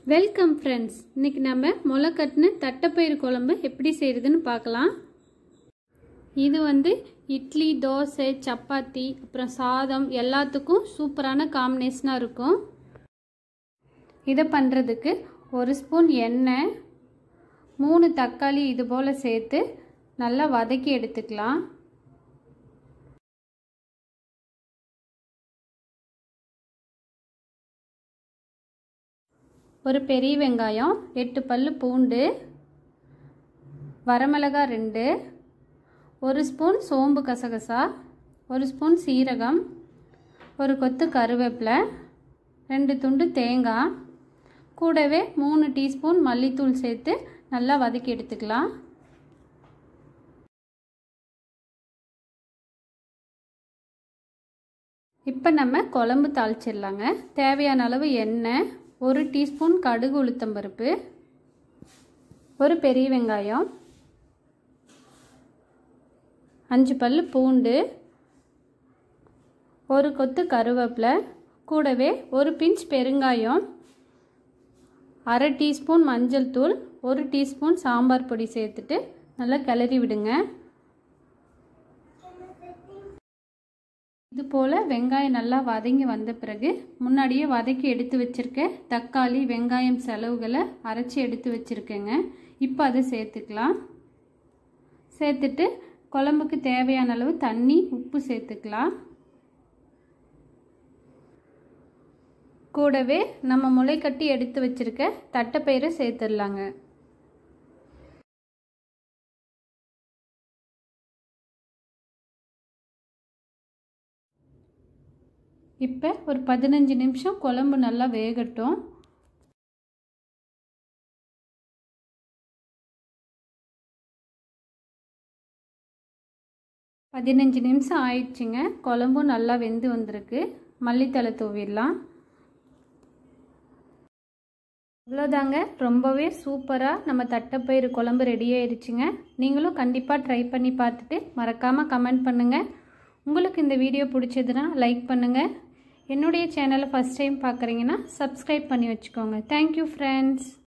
welcome friends இன்னைக்கு நம்ம முளை கட்டின தட்டைப்பயிறு குழம்பு எப்படி செய்கிறதுன்னு பார்க்கலாம் இது வந்து இட்லி தோசை சப்பாத்தி அப்புறம் சாதம் எல்லாத்துக்கும் சூப்பரான காம்பினேஷனாக இருக்கும் இதை பண்ணுறதுக்கு ஒரு ஸ்பூன் எண்ணெய் மூணு தக்காளி இது போல் சேர்த்து நல்லா வதக்கி எடுத்துக்கலாம் ஒரு பெரிய வெங்காயம் எட்டு பல் பூண்டு வரமிளகா ரெண்டு ஒரு ஸ்பூன் சோம்பு கசகசா ஒரு ஸ்பூன் சீரகம் ஒரு கொத்து கருவேப்பிலை ரெண்டு துண்டு தேங்காய் கூடவே மூணு டீஸ்பூன் மல்லித்தூள் சேர்த்து நல்லா வதக்கி எடுத்துக்கலாம் இப்போ நம்ம குழம்பு தாளிச்சிடலாங்க தேவையான அளவு எண்ணெய் ஒரு டீஸ்பூன் கடுகு உளுத்தம்பருப்பு ஒரு பெரிய வெங்காயம் அஞ்சு பல் பூண்டு ஒரு கொத்து கருவேப்பிலை கூடவே ஒரு பிஞ்ச் பெருங்காயம் அரை டீஸ்பூன் மஞ்சள் தூள் ஒரு டீஸ்பூன் சாம்பார் பொடி சேர்த்துட்டு நல்லா கிளறி விடுங்க இது போல் வெங்காயம் நல்லா வதங்கி வந்த பிறகு முன்னாடியே வதக்கி எடுத்து வச்சுருக்க தக்காளி வெங்காயம் செலவுகளை அரைச்சி எடுத்து வச்சுருக்கேங்க இப்போ அதை சேர்த்துக்கலாம் சேர்த்துட்டு குழம்புக்கு தேவையான அளவு தண்ணி உப்பு சேர்த்துக்கலாம் கூடவே நம்ம முளை கட்டி எடுத்து வச்சுருக்க தட்டைப்பயிரை சேர்த்துடலாங்க இப்போ ஒரு பதினஞ்சு நிமிஷம் குழம்பு நல்லா வேகட்டும் பதினஞ்சு நிமிஷம் ஆயிடுச்சுங்க குழம்பும் நல்லா வெந்து வந்திருக்கு மல்லித்தலை தூவிடலாம் இவ்வளோதாங்க ரொம்பவே சூப்பராக நம்ம தட்டைப்பயிறு குழம்பு ரெடி ஆயிடுச்சுங்க நீங்களும் கண்டிப்பாக ட்ரை பண்ணி பார்த்துட்டு மறக்காமல் கமெண்ட் பண்ணுங்கள் உங்களுக்கு இந்த வீடியோ பிடிச்சதுன்னா லைக் பண்ணுங்கள் என்னுடைய சேனலை ஃபஸ்ட் டைம் பார்க்குறீங்கன்னா சப்ஸ்கிரைப் பண்ணி வச்சுக்கோங்க தேங்க்யூ ஃப்ரெண்ட்ஸ்